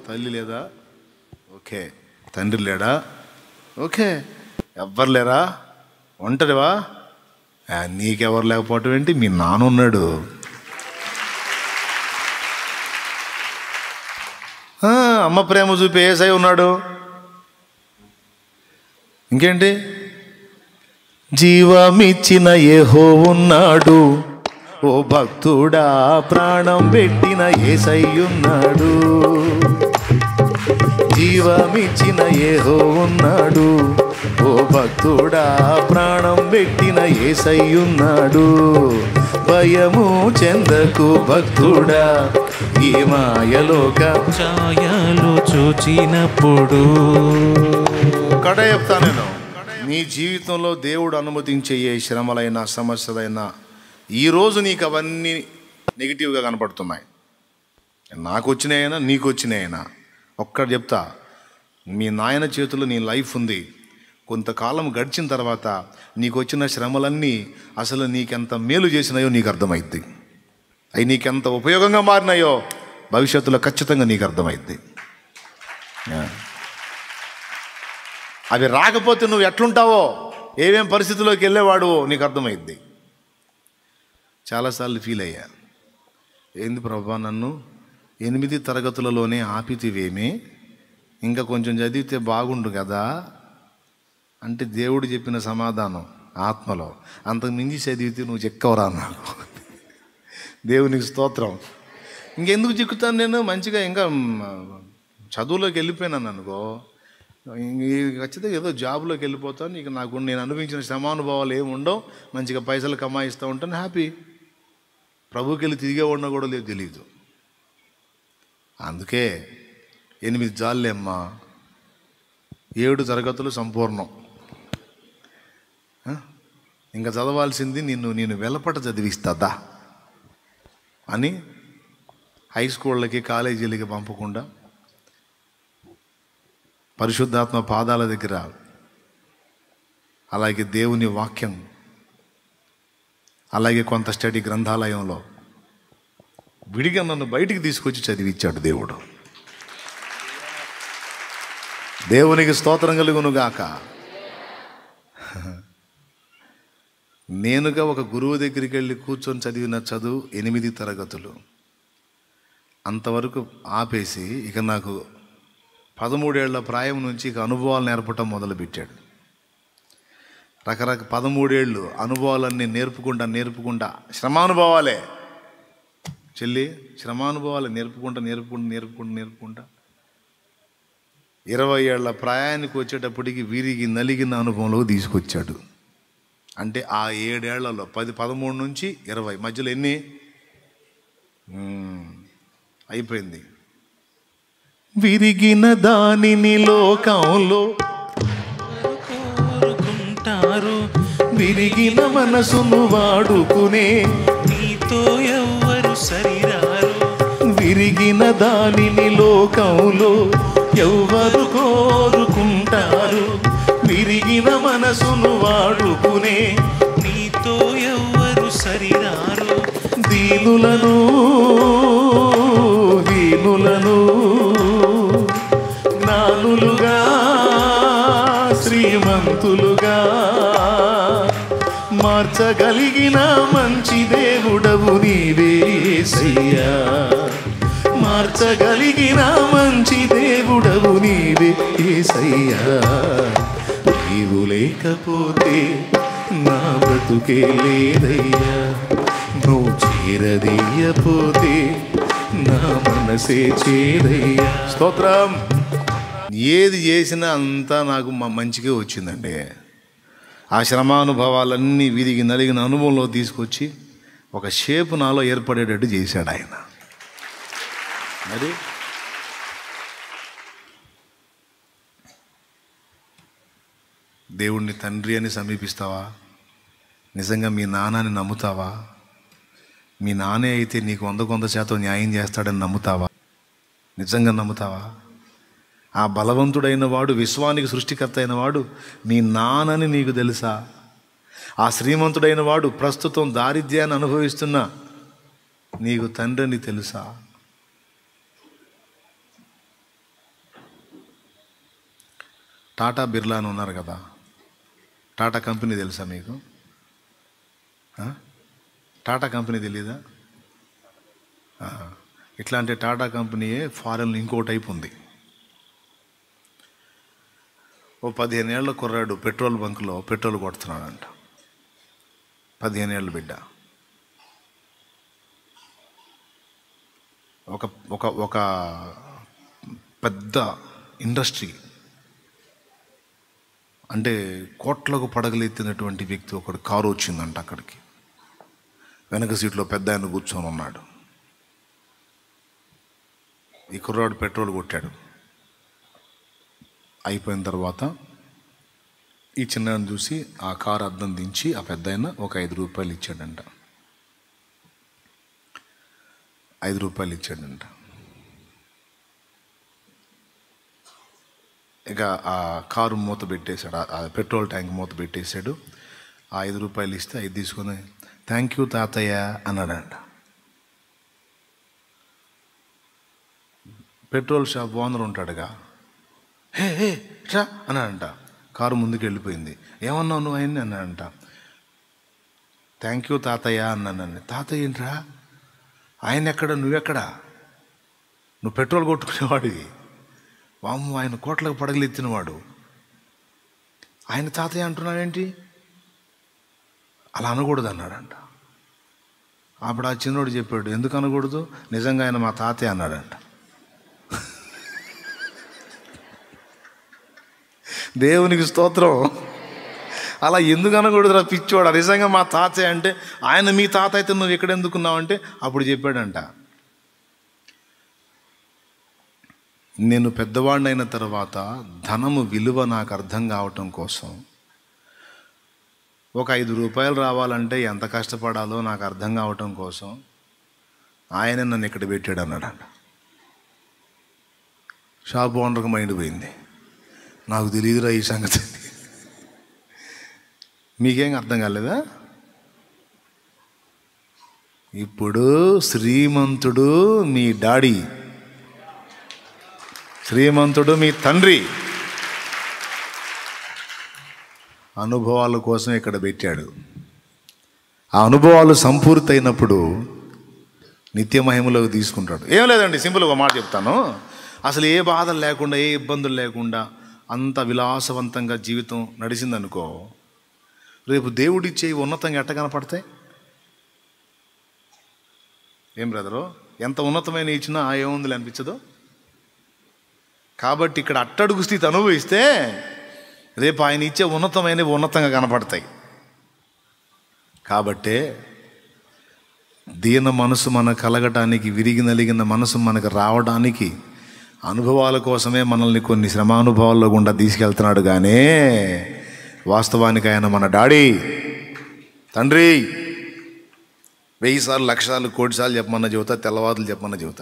తల్లి లేదా ఓకే తండ్రి లేడా ఓకే ఎవ్వరు లేరా ఒంటరివా ఆ, నీకెవరు లేకపోవటం ఏంటి మీ నాన్న ఉన్నాడు ఆ, అమ్మ ప్రేమ చూపి ఏసై ఉన్నాడు ఇంకేంటి జీవమిచ్చిన ఏహో ఉన్నాడు ఓ భక్తుడా ప్రాణం పెట్టిన ఏసై ఉన్నాడు జీవమిచ్చిన ఏహో ఉన్నాడు ఓ భక్తుడా ప్రాణం పెట్టిన ఏసై ఉన్నాడు భయము చెందకు భక్తుడా ఈ మాయలోక ఛాయలు చూచినప్పుడు కడ చెప్తా నేను నీ జీవితంలో దేవుడు అనుమతించే ఏ శ్రమలైనా సమస్యలైనా ఈరోజు నీకు అవన్నీ నెగిటివ్గా కనపడుతున్నాయి నాకు వచ్చినాయైనా నీకు వచ్చినాయైనా ఒక్కటి చెప్తా మీ నాయన చేతిలో నీ లైఫ్ ఉంది కొంతకాలం గడిచిన తర్వాత నీకు వచ్చిన శ్రమలన్నీ అసలు నీకెంత మేలు చేసినాయో నీకు అర్థమైద్ది అవి నీకెంత ఉపయోగంగా మారినాయో భవిష్యత్తులో ఖచ్చితంగా నీకు అర్థమైద్ది యా. అవి రాకపోతే నువ్వు ఎట్లుంటావో ఏమేం పరిస్థితిలోకి వెళ్ళేవాడు నీకు అర్థమైద్ది చాలాసార్లు ఫీల్ అయ్యా ఏంది ప్రభా నన్ను ఎనిమిది తరగతులలోనే ఆపితివేమి ఇంకా కొంచెం చదివితే బాగుండు కదా అంటే దేవుడు చెప్పిన సమాధానం ఆత్మలో అంతకు మించి చదివితే నువ్వు చెక్కవరా నాకు దేవునికి స్తోత్రం ఇంకెందుకు చిక్కుతాను నేను మంచిగా ఇంకా మ్, చదువులోకి వెళ్ళిపోయినాను అనుకో ఇంక ఈ ఖచ్చితంగా ఏదో జాబ్లోకి వెళ్ళిపోతాను ఇక నాకు నేను అనుభవించిన శ్రమానుభవాలు ఏమి ఉండవు మంచిగా పైసలు కమాయిస్తూ ఉంటాను హ్యాపీ ప్రభుకి వెళ్ళి తిరిగే ఉన్నా కూడా లేదు తెలియదు అందుకే ఎనిమిది జాలేమ్మా ఏడు తరగతులు సంపూర్ణం ఆ? ఇంకా చదవాల్సింది నిన్ను నేను వెలపట చదివిస్తుందా అని హై స్కూళ్ళకి కాలేజీలకి పంపకుండా పరిశుద్ధాత్మ పాదాల దగ్గర అలాగే దేవుని వాక్యం అలాగే కొంత స్టడీ గ్రంథాలయంలో విడిగా నన్ను బయటికి తీసుకొచ్చి చదివిచ్చాడు దేవుడు దేవునికి స్తోత్రం కలుగును గాక నేనుగా ఒక గురువు దగ్గరికి వెళ్ళి కూర్చొని చదివిన చదువు ఎనిమిది తరగతులు అంతవరకు ఆపేసి ఇక నాకు పదమూడేళ్ల ప్రాయం నుంచి ఇక అనుభవాలు నేర్పటం మొదలుపెట్టాడు రకరకాల పదమూడేళ్ళు అనుభవాలన్నీ నేర్పుకుంటా నేర్పుకుంటా శ్రమానుభవాలే చెల్లి శ్రమానుభవాలు నేర్పుకుంటా నేర్పుకుంటా నేర్పుకుంటా నేర్పుకుంటా ఇరవై ఏళ్ల ప్రాయానికి వచ్చేటప్పటికి వీరికి నలిగిన అనుభవంలో తీసుకొచ్చాడు అంటే ఆ ఏడేళ్లలో పది పదమూడు నుంచి ఇరవై మధ్యలో ఎన్ని మ్మ్. అయిపోయింది విరిగిన దానిని లోకంలో కోరుకుంటారు విరిగిన మనసును వాడుకునే నీతో ఎవ్వరు సరిరారు విరిగిన దానిని లోకంలో ఎవ్వరు కోరుకుంటారు విరిగిన మనసును వాడుకునే నీతో ఎవ్వరు సరిరారు దీనులను దీనులను జ్ఞానులుగా శ్రీమంతులుగా మార్చగలిగిన మంచి దేవుడవు నీవే యేసయ్యా మార్చగలిగిన మంచి దేవుడవు నీవే యేసయ్యా నీవు లేకపోతే నా బ్రతుకే లేదయ్యా నువ్వు చేరదీయపోతే నా మనసే చేదయ్యా స్తోత్రం ఏది చేసినా అంతా నాకు మ- మంచిగా వచ్చిందండి ఆ శ్రమానుభవాలన్నీ విరిగి నలిగిన అనుభవంలో తీసుకొచ్చి ఒక షేపు నాలో ఏర్పడేటట్టు చేశాడు ఆయన మరి దేవుణ్ణి తండ్రి అని సమీపిస్తావా నిజంగా మీ నాన్నని నమ్ముతావా మీ నాన్నే అయితే నీకు వంద వంద శాతం న్యాయం చేస్తాడని నమ్ముతావా నిజంగా నమ్ముతావా ఆ బలవంతుడైన వాడు విశ్వానికి సృష్టికర్త అయిన వాడు మీ నాన్నని నీకు తెలుసా ఆ శ్రీమంతుడైన వాడు ప్రస్తుతం దారిద్ర్యాన్ని అనుభవిస్తున్న నీకు తండ్రిని తెలుసా టాటా బిర్లా అని ఉన్నారు కదా టాటా కంపెనీ తెలుసా మీకు ఆ? టాటా కంపెనీ తెలీదా ఆ. ఇట్లాంటి టాటా కంపెనీయే ఫారెన్లో ఇంకో టైప్ ఉంది ఓ పదిహేను ఏళ్ళ కుర్రాడు పెట్రోల్ బంకులో పెట్రోల్ కొడుతున్నాడంట పదిహేను ఏళ్ళ బిడ్డ ఒక ఒక ఒక పెద్ద ఇండస్ట్రీ అంటే కోట్లకు పడగలెత్తినటువంటి వ్యక్తి ఒకడు కారు వచ్చిందంట అక్కడికి వెనక సీట్లో పెద్ద ఆయన కూర్చొని ఉన్నాడు ఈ కుర్రాడు పెట్రోల్ కొట్టాడు అయిపోయిన తర్వాత ఈ చిన్నాయన చూసి ఆ కారు అద్దం దించి ఆ పెద్ద ఒక ఐదు రూపాయలు ఇచ్చాడంట ఐదు రూపాయలు ఇచ్చాడంట ఇక ఆ కారు మూత పెట్టేశాడు ఆ- ఆ పెట్రోల్ ట్యాంక్ మూత పెట్టేశాడు ఆ ఐదు రూపాయలు ఇస్తే ఐదు తీసుకొని థ్యాంక్ యూ తాతయ్య అన్నాడంట పెట్రోల్ షాప్ ఓనర్ ఉంటాడుగా హే హే రా అన్నాడంట కారు ముందుకు వెళ్ళిపోయింది ఏమన్నావు నువ్వు ఆయన్ని అన్నాడంట థ్యాంక్ యూ తాతయ్య అన్నానండి తాతయ్య ఏంట్రా ఆయన ఎక్కడ నువ్వెక్కడ నువ్వు పెట్రోల్ కొట్టుకునేవాడివి వాము ఆయన కోట్లకు పడగలెత్తినవాడు ఆయన తాతయ్య అంటున్నాడేంటి అలా అనకూడదు అన్నాడంట అప్పుడు ఆ చిన్నోడు చెప్పాడు ఎందుకు అనకూడదు నిజంగా ఆయన మా తాతయ్య అన్నాడంట దేవునికి స్తోత్రం అలా ఎందుకు అనకూడదురా పిచ్చోడు నిజంగా మా తాతయ్య అంటే ఆయన మీ తాత అయితే నువ్వు ఎక్కడ ఎందుకున్నావంటే అప్పుడు చెప్పాడంట నేను పెద్దవాడినైన తర్వాత ధనము విలువ నాకు అర్థం కావటం కోసం ఒక ఐదు రూపాయలు రావాలంటే ఎంత కష్టపడాలో నాకు అర్థం కావటం కోసం ఆయన నన్ను ఇక్కడ పెట్టాడు అన్నాడంట షాప్ ఓనర్కి మైండ్ పోయింది నాకు తెలియదురా ఈ సంగతి మీకేం అర్థం కాలేదా ఇప్పుడు శ్రీమంతుడు మీ డాడీ శ్రీమంతుడు మీ తండ్రి అనుభవాల కోసం ఇక్కడ పెట్టాడు ఆ అనుభవాలు సంపూర్తయినప్పుడు నిత్య మహిమలోకి తీసుకుంటాడు ఏం లేదండి సింపుల్గా మాట చెప్తాను అసలు ఏ బాధలు లేకుండా ఏ ఇబ్బందులు లేకుండా అంత విలాసవంతంగా జీవితం నడిచిందనుకో రేపు దేవుడిచ్చే ఇవి ఉన్నతంగా ఎట్ట కనపడతాయి ఏం బ్రదరు ఎంత ఉన్నతమైన ఇచ్చినా ఆ ఏముంది అనిపించదు కాబట్టి ఇక్కడ అట్టడుగు స్థితి అనుభవిస్తే రేపు ఆయన ఇచ్చే ఉన్నతమైనవి ఉన్నతంగా కనపడతాయి కాబట్టే దీన మనసు మన కలగటానికి విరిగి నలిగిన మనసు మనకు రావడానికి అనుభవాల కోసమే మనల్ని కొన్ని శ్రమానుభవాల్లో గుండా తీసుకెళ్తున్నాడు కానీ వాస్తవానికి ఆయన మన డాడీ తండ్రి వెయ్యి సార్లు లక్ష సార్లు కోటి సార్లు చెప్పమన్న చెబుతా తెల్లవారులు చెప్పమన్న చెబుతా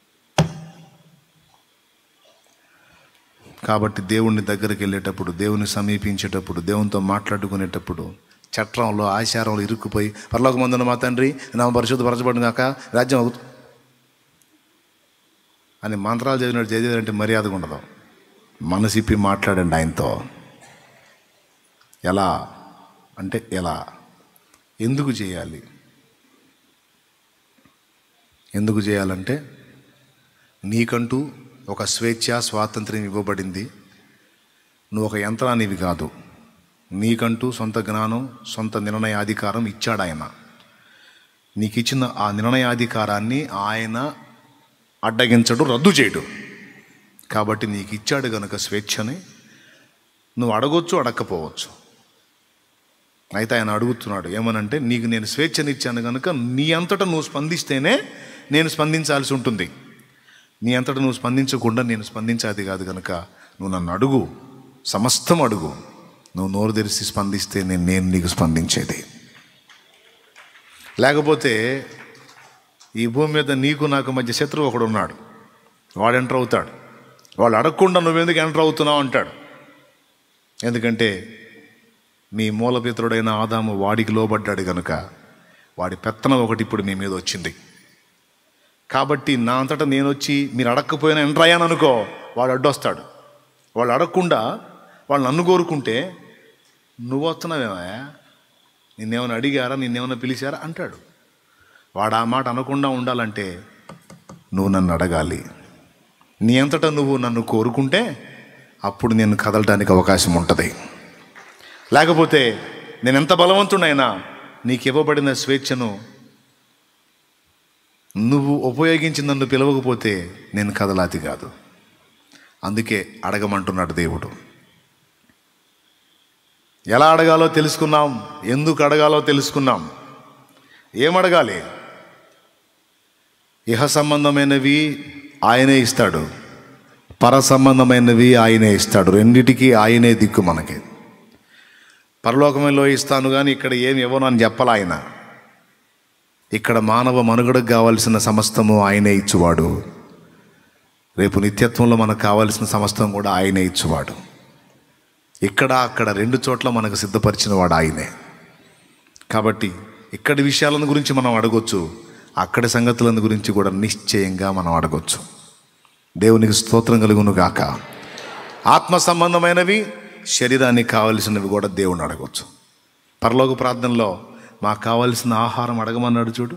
కాబట్టి దేవుని దగ్గరికి వెళ్ళేటప్పుడు దేవుని సమీపించేటప్పుడు దేవునితో మాట్లాడుకునేటప్పుడు చట్రంలో ఆచారంలో ఇరుక్కుపోయి పరలోక మందున మా తండ్రి నా పరిశుద్ధ పరచబడిన కాక రాజ్యం అవుతు అని మంత్రాలు చదివినట్టు చదివారంటే మర్యాదగా ఉండదు మనసిప్పి మాట్లాడండి ఆయనతో ఎలా అంటే ఎలా ఎందుకు చేయాలి ఎందుకు చేయాలంటే నీకంటూ ఒక స్వేచ్ఛ స్వాతంత్ర్యం ఇవ్వబడింది నువ్వు ఒక యంత్రానివి కాదు నీకంటూ సొంత జ్ఞానం సొంత నిర్ణయాధికారం ఇచ్చాడు ఆయన నీకు ఇచ్చిన ఆ నిర్ణయాధికారాన్ని ఆయన అడ్డగించడు రద్దు చేయడు కాబట్టి నీకు ఇచ్చాడు గనుక స్వేచ్ఛని నువ్వు అడగొచ్చు అడగకపోవచ్చు అయితే ఆయన అడుగుతున్నాడు ఏమనంటే నీకు నేను స్వేచ్ఛనిచ్చాను కనుక నీ అంతటా నువ్వు స్పందిస్తేనే నేను స్పందించాల్సి ఉంటుంది నీ అంతటా నువ్వు స్పందించకుండా నేను స్పందించాది కాదు కనుక నువ్వు నన్ను అడుగు సమస్తం అడుగు నువ్వు నోరు తెరిచి స్పందిస్తే నేను నేను నీకు స్పందించేది లేకపోతే ఈ భూమి మీద నీకు నాకు మధ్య శత్రువు ఒకడు ఉన్నాడు వాడు ఎంటర్ అవుతాడు వాడు అడగకుండా నువ్వెందుకు ఎంటర్ అవుతున్నావు అంటాడు ఎందుకంటే మీ మూలపిత్రుడైన ఆదాము వాడికి లోబడ్డాడు గనుక వాడి పెత్తనం ఒకటి ఇప్పుడు మీ మీద వచ్చింది కాబట్టి నా అంతటా నేను వచ్చి మీరు అడగకపోయినా ఎంటర్ అయ్యాను అనుకో వాడు అడ్డొస్తాడు వాడు అడగకుండా వాళ్ళు నన్ను కోరుకుంటే నువ్వు వస్తున్నావేమయ్యా నిన్నేమైనా అడిగారా నిన్నేమైనా పిలిచారా అంటాడు వాడు ఆ మాట అనకుండా ఉండాలంటే నువ్వు నన్ను అడగాలి నీ అంతటా నువ్వు నన్ను కోరుకుంటే అప్పుడు నేను కదలడానికి అవకాశం ఉంటుంది లేకపోతే నేను ఎంత బలవంతుడైనా నీకు ఇవ్వబడిన స్వేచ్ఛను నువ్వు ఉపయోగించి నన్ను పిలవకపోతే నేను కదలాతి కాదు అందుకే అడగమంటున్నాడు దేవుడు ఎలా అడగాలో తెలుసుకున్నాం ఎందుకు అడగాలో తెలుసుకున్నాం ఏమడగాలి ఇహ సంబంధమైనవి ఆయనే ఇస్తాడు పర సంబంధమైనవి ఆయనే ఇస్తాడు రెండిటికి ఆయనే దిక్కు మనకి పరలోకమంలో ఇస్తాను కానీ ఇక్కడ ఏమి ఇవ్వను అని చెప్పాలి ఆయన ఇక్కడ మానవ మనుగడకు కావాల్సిన సమస్తము ఆయనే ఇచ్చువాడు రేపు నిత్యత్వంలో మనకు కావాల్సిన సమస్తం కూడా ఆయనే ఇచ్చువాడు ఇక్కడ అక్కడ రెండు చోట్ల మనకు సిద్ధపరిచిన వాడు ఆయనే కాబట్టి ఇక్కడి విషయాలను గురించి మనం అడగొచ్చు అక్కడి సంగతులను గురించి కూడా నిశ్చయంగా మనం అడగొచ్చు దేవునికి స్తోత్రం కలుగును గాక ఆత్మ సంబంధమైనవి శరీరానికి కావలసినవి కూడా దేవుని అడగొచ్చు పరలోక ప్రార్థనలో మాకు కావలసిన ఆహారం అడగమన్నాడు చూడు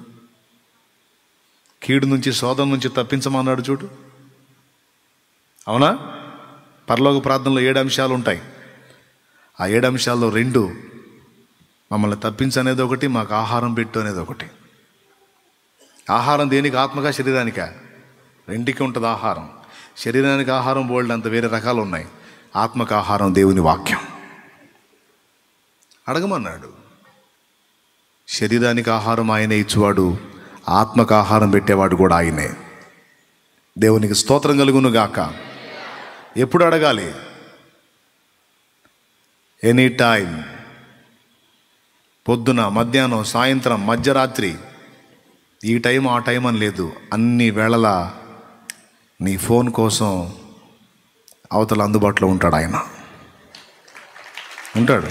కీడు నుంచి శోధం నుంచి తప్పించమన్నాడు చూడు అవునా పరలోక ప్రార్థనలో ఏడు అంశాలు ఉంటాయి ఆ ఏడు అంశాల్లో రెండు మమ్మల్ని తప్పించనేది ఒకటి మాకు ఆహారం పెట్టు అనేది ఒకటి ఆహారం దేనికి ఆత్మగా శరీరానికా రెండుకి ఉంటుంది ఆహారం శరీరానికి ఆహారం బోల్డ్ అంత వేరే రకాలు ఉన్నాయి ఆత్మకు ఆహారం దేవుని వాక్యం అడగమన్నాడు శరీరానికి ఆహారం ఆయనే ఇచ్చువాడు ఆత్మకు ఆహారం పెట్టేవాడు కూడా ఆయనే దేవునికి స్తోత్రం కలుగును గాక ఎప్పుడు అడగాలి ఎనీ టైం పొద్దున మధ్యాహ్నం సాయంత్రం మధ్యరాత్రి ఈ టైం ఆ టైం అని లేదు అన్ని వేళలా నీ ఫోన్ కోసం అవతల అందుబాటులో ఉంటాడు ఆయన ఉంటాడు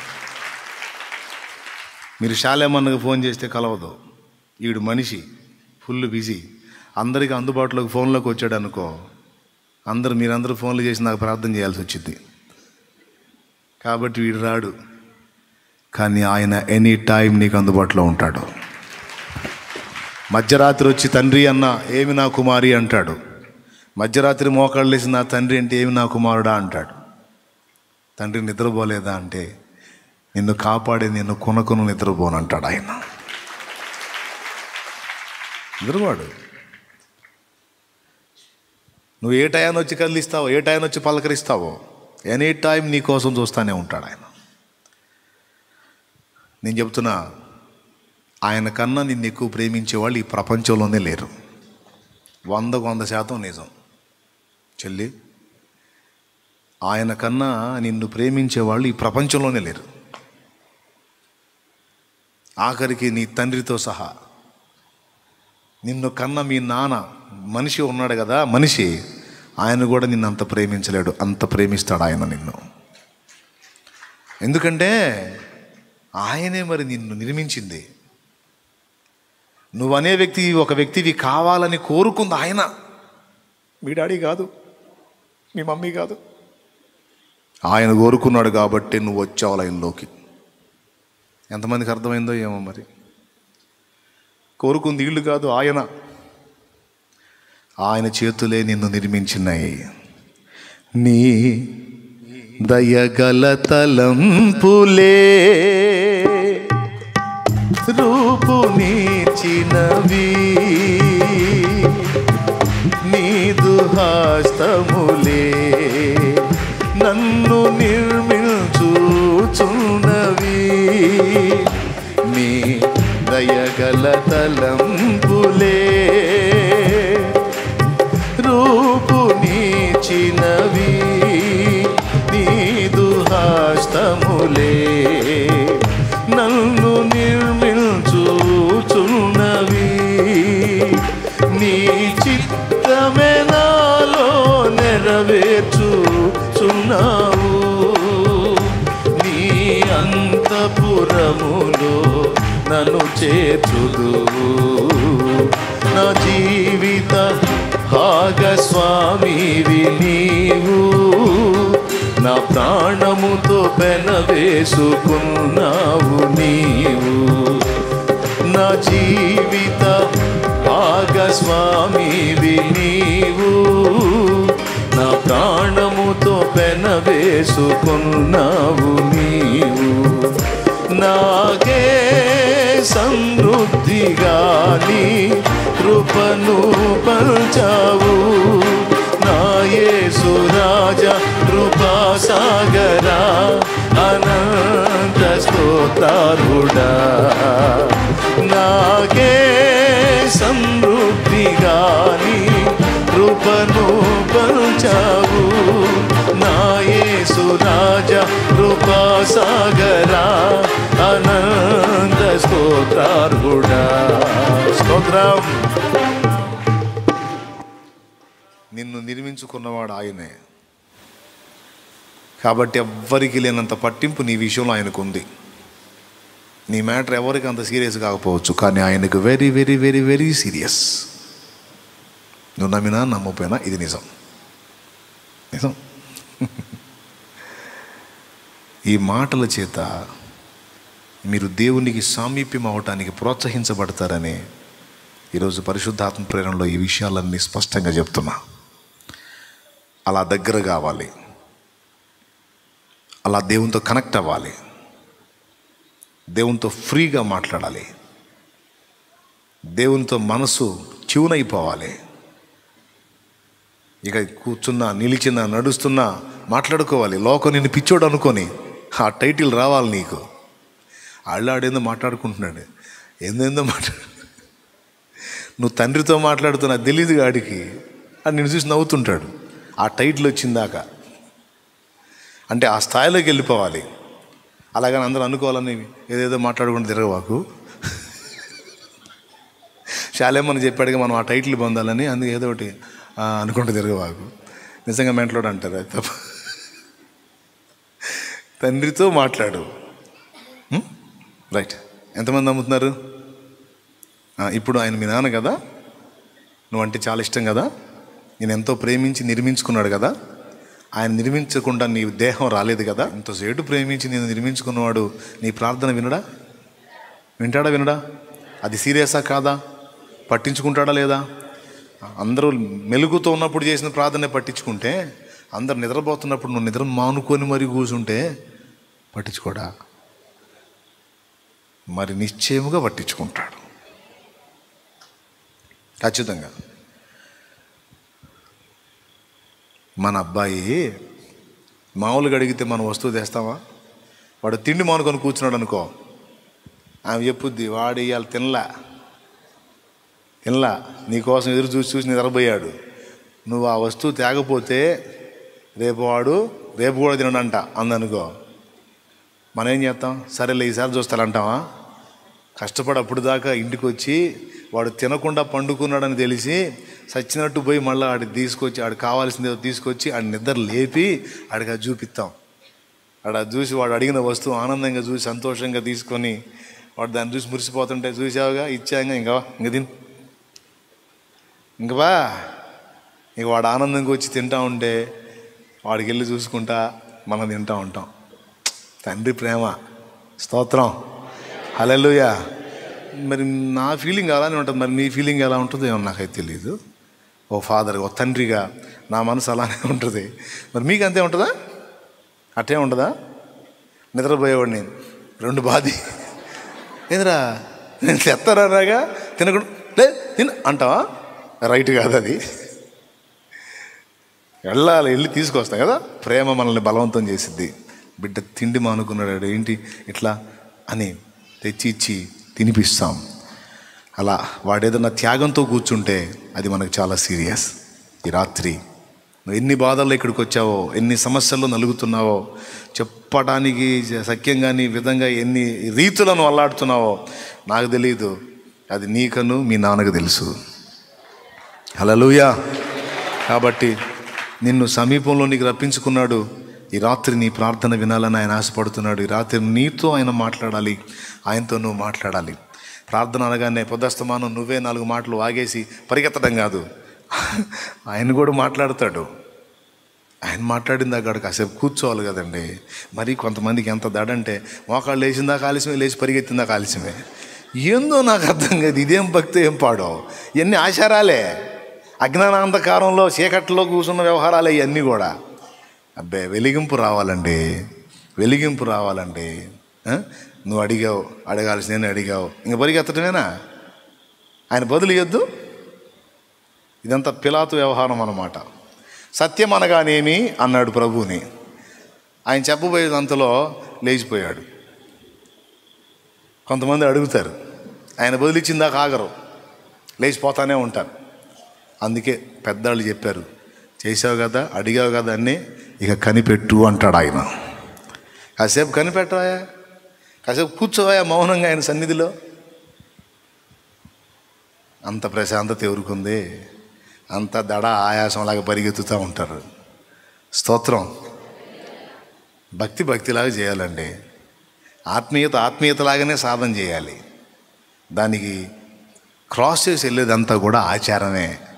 మీరు శాలేమన్నకు ఫోన్ చేస్తే కలవదు ఈడు మనిషి ఫుల్ బిజీ అందరికీ అందుబాటులోకి ఫోన్లోకి వచ్చాడు అనుకో అందరు మీరందరూ ఫోన్లు చేసి నాకు ప్రార్థన చేయాల్సి వచ్చింది కాబట్టి వీడు రాడు కానీ ఆయన ఎనీ టైం నీకు అందుబాటులో ఉంటాడు మధ్యరాత్రి వచ్చి తండ్రి అన్న ఏమి నా కుమారి అంటాడు మధ్యరాత్రి మోకాళ్ళు వేసి నా తండ్రి అంటే ఏమి నా కుమారుడా అంటాడు తండ్రి నిద్రపోలేదా అంటే నిన్ను కాపాడే నిన్ను కొనకొను నిద్రపోను అంటాడు ఆయన నిద్రపోడు నువ్వు ఏ టైం వచ్చి కదిలిస్తావో ఏ టైం వచ్చి పలకరిస్తావో ఎనీ టైం నీ కోసం చూస్తానే ఉంటాడు ఆయన నేను చెప్తున్నా ఆయన కన్నా నిన్ను ఎక్కువ ప్రేమించే వాళ్ళు ఈ ప్రపంచంలోనే లేరు వందకు వంద శాతం నిజం చెల్లి ఆయన కన్నా నిన్ను ప్రేమించే వాళ్ళు ఈ ప్రపంచంలోనే లేరు ఆఖరికి నీ తండ్రితో సహా నిన్ను కన్న మీ నాన్న మనిషి ఉన్నాడు కదా మనిషి ఆయన కూడా నిన్ను అంత ప్రేమించలేడు అంత ప్రేమిస్తాడు ఆయన నిన్ను ఎందుకంటే ఆయనే మరి నిన్ను నిర్మించింది నువ్వు అనే వ్యక్తి ఒక వ్యక్తివి కావాలని కోరుకుంది ఆయన మీ డాడీ కాదు మీ మమ్మీ కాదు ఆయన కోరుకున్నాడు కాబట్టి నువ్వు వచ్చావు లైన్లోకి ఎంతమందికి అర్థమైందో ఏమో మరి కోరుకుంది ఇల్లు కాదు ఆయన ఆయన చేతులే నిన్ను నిర్మించినాయి నీ దయగల తలంపులే రూపు నీచినవి నీదు హస్తములే నన్ను నిర్మించుచున్నవి నీ దయగల తలంపులే రూపు నీచినవి నీదు హస్తములే నన్ను నిర్మించుచున్నవి నీ చిత్తమే నాలో నెరవేర్చుచున్నావు నీ అంతపురములో నన్ను చేర్చుదు నా జీవిత భాగస్వామివి నీవు నా ప్రాణముతో పెనవేసుకున్నావు నీవు నా జీవిత భాగస్వామివి నీవు నా ప్రాణముతో పెనవేసుకున్నావు నీవు నాగే సమృద్ధిగా నీ కృపను పంచావు నాయేసు రాజ కృపా సాగరా అనంత స్తోత్రార్హుడా నాగే సమృద్ధిగా నీ కృపను పంచావు నాయేసు రాజ కృపా సాగరా అనంత స్తోత్రార్హుడా స్తోత్రం నిన్ను నిర్మించుకున్నవాడు ఆయనే కాబట్టి ఎవ్వరికి లేనంత పట్టింపు నీ విషయంలో ఆయనకు ఉంది నీ మ్యాటర్ ఎవరికి అంత సీరియస్ కాకపోవచ్చు కానీ ఆయనకు very very very very serious నువ్వు నమ్మినా నమ్మపోయినా ఇది నిజం నిజం ఈ మాటల చేత మీరు దేవునికి సామీప్యం అవటానికి ప్రోత్సహించబడతారని ఈరోజు పరిశుద్ధాత్మ ప్రేరణలో ఈ విషయాలన్నీ స్పష్టంగా చెప్తున్నా అలా దగ్గర కావాలి అలా దేవునితో కనెక్ట్ అవ్వాలి దేవునితో ఫ్రీగా మాట్లాడాలి దేవునితో మనసు చివునైపోవాలి ఇక కూర్చున్నా నిలిచినా నడుస్తున్నా మాట్లాడుకోవాలి లోకం నిన్ను పిచ్చోడు అనుకొని ఆ టైటిల్ రావాలి నీకు ఆళ్ళాడేందో మాట్లాడుకుంటున్నాడు ఏందేందో మాట్లాడు నువ్వు తండ్రితో మాట్లాడుతున్నా తెలియదు గాడికి అని నిన్ను చూసి నవ్వుతుంటాడు ఆ టైటిల్ వచ్చిందాక అంటే ఆ స్థాయిలోకి వెళ్ళిపోవాలి అలాగని అందరూ అనుకోవాలని ఏదేదో మాట్లాడుకుంటూ తిరగవాకు శాలేమని చెప్పాడుగా మనం ఆ టైటిల్ పొందాలని అందుకే ఏదో ఒకటి ఆ, అనుకుంటూ తిరగవాకు నిజంగా మెంటలోడు అంటారు అది తప్ప తండ్రితో మాట్లాడు హ్మ్? రైట్ ఎంతమంది నమ్ముతున్నారు ఆ, ఇప్పుడు ఆయన మీ నాన్న కదా నువ్వంటే చాలా ఇష్టం కదా నేను ఎంతో ప్రేమించి నిర్మించుకున్నాడు కదా ఆయన నిర్మించకుండా నీ దేహం రాలేదు కదా ఇంతసేటు ప్రేమించి నేను నిర్మించుకున్నవాడు నీ ప్రార్థన వినడా వింటాడా వినడా అది సీరియసా కాదా పట్టించుకుంటాడా లేదా అందరూ మెలుగుతో ఉన్నప్పుడు చేసిన ప్రార్థన పట్టించుకుంటే అందరు నిద్రపోతున్నప్పుడు నువ్వు నిద్ర మానుకొని మరి కూర్చుంటే పట్టించుకోడా మరి నిశ్చయముగా పట్టించుకుంటాడు ఖచ్చితంగా మన అబ్బాయి మామూలుగా అడిగితే మనం వస్తువు తెస్తావా వాడు తిండి మానుకొని కూర్చున్నాడు అనుకో ఆమె చెప్పుద్ది వాడు ఇవాళ తినలా తినలా నీకోసం ఎదురు చూసి చూసి నిద్రపోయాడు నువ్వు ఆ వస్తువు తేకపోతే రేపు వాడు రేపు కూడా తినడంట అందనుకో మనం ఏం చేస్తాం సరేలే ఈసారి చూస్తానంటావా కష్టపడి అప్పుడు దాకా ఇంటికి వచ్చి వాడు తినకుండా పండుకున్నాడని తెలిసి సచ్చినట్టు పోయి మళ్ళీ ఆడికి తీసుకొచ్చి ఆడు కావాల్సింది ఏదో తీసుకొచ్చి ఆడి నిద్ర లేపి ఆడికి అది చూపిస్తాం ఆడ అది చూసి వాడు అడిగిన వస్తువు ఆనందంగా చూసి సంతోషంగా తీసుకొని వాడు దాన్ని చూసి మురిసిపోతుంటే చూసావుగా ఇచ్చాగా ఇంకా ఇంక తిను ఇంక బా ఇక వాడు ఆనందంగా వచ్చి తింటా ఉంటే వాడికి వెళ్ళి చూసుకుంటా మనం తింటా ఉంటాం తండ్రి ప్రేమ స్తోత్రం హలెలుయా మరి నా ఫీలింగ్ అలానే ఉంటుంది మరి మీ ఫీలింగ్ ఎలా ఉంటుందో ఏమో నాకైతే తెలియదు ఓ ఫాదర్ ఓ తండ్రిగా నా మనసు అలానే ఉంటుంది మరి మీకు అంతే ఉంటుందా అట్టే ఉండదా నిద్రపోయేవాడు నేను రెండు బాధి ఏంద్రా నేను తెస్తారా రాగా తినకుండా లే తిన అంటావా రైట్ కాదు అది వెళ్ళాలి వెళ్ళి తీసుకొస్తాం కదా ప్రేమ మనల్ని బలవంతం చేసిద్ది బిడ్డ తిండి మానుకున్నాడు ఏంటి ఇట్లా అని తెచ్చి ఇచ్చి తినిపిస్తాం అలా వాడేదన్నా త్యాగంతో కూర్చుంటే అది మనకు చాలా సీరియస్ ఈ రాత్రి నువ్వు ఎన్ని బాధల్లో ఇక్కడికి వచ్చావో ఎన్ని సమస్యల్లో నలుగుతున్నావో చెప్పడానికి సఖ్యంగా నీ విధంగా ఎన్ని రీతులను అల్లాడుతున్నావో నాకు తెలియదు అది నీకను మీ నాన్నకు తెలుసు హలలుయా కాబట్టి నిన్ను సమీపంలో నీకు రప్పించుకున్నాడు ఈ రాత్రి నీ ప్రార్థన వినాలని ఆయన ఆశపడుతున్నాడు ఈ రాత్రి నీతో ఆయన మాట్లాడాలి ఆయనతో నువ్వు మాట్లాడాలి ప్రార్థన అనగానే పొద్దస్తమానం నువ్వే నాలుగు మాటలు వాగేసి పరిగెత్తడం కాదు ఆయన కూడా మాట్లాడతాడు ఆయన మాట్లాడిన దాకా కాసేపు కూర్చోవాలి కదండి మరి కొంతమందికి ఎంత దడంటే మోకాళ్ళు లేచిందా ఆలస్యమే లేచి పరిగెత్తిందా ఆలస్యమే ఏందో నాకు అర్థం కాదు ఇదేం భక్తి ఏం పాడో ఇవన్నీ ఆచారాలే అజ్ఞానాంధకారంలో చీకట్లో కూర్చున్న వ్యవహారాలే ఇవన్నీ కూడా అబ్బే వెలిగింపు రావాలండి వెలిగింపు రావాలండి ఆ? నువ్వు అడిగావు అడగాల్సి నేను అడిగావు ఇంక పరిగెత్తటమేనా ఆయన బదులు ఇవ్వద్దు ఇదంతా పిలాతు వ్యవహారం అన్నమాట సత్యం అనగానేమి అన్నాడు ప్రభువుని ఆయన చెప్పబోయేదంతలో లేచిపోయాడు కొంతమంది అడుగుతారు ఆయన బదిలిచ్చిందాక ఆగరు లేచిపోతానే ఉంటారు అందుకే పెద్దవాళ్ళు చెప్పారు చేసావు కదా అడిగావు కదా అన్నీ ఇక కనిపెట్టు అంటాడు ఆయన కాసేపు కనిపెట్టవా కాసేపు కూర్చోవా మౌనంగా ఆయన సన్నిధిలో అంత ప్రశాంతత ఎవరుకుంది అంత దడ ఆయాసంలాగా పరిగెత్తుతూ ఉంటారు స్తోత్రం భక్తి భక్తిలాగా చేయాలండి ఆత్మీయత ఆత్మీయతలాగానే సాధన చేయాలి దానికి క్రాస్ చేసి వెళ్ళేదంతా కూడా ఆచారమే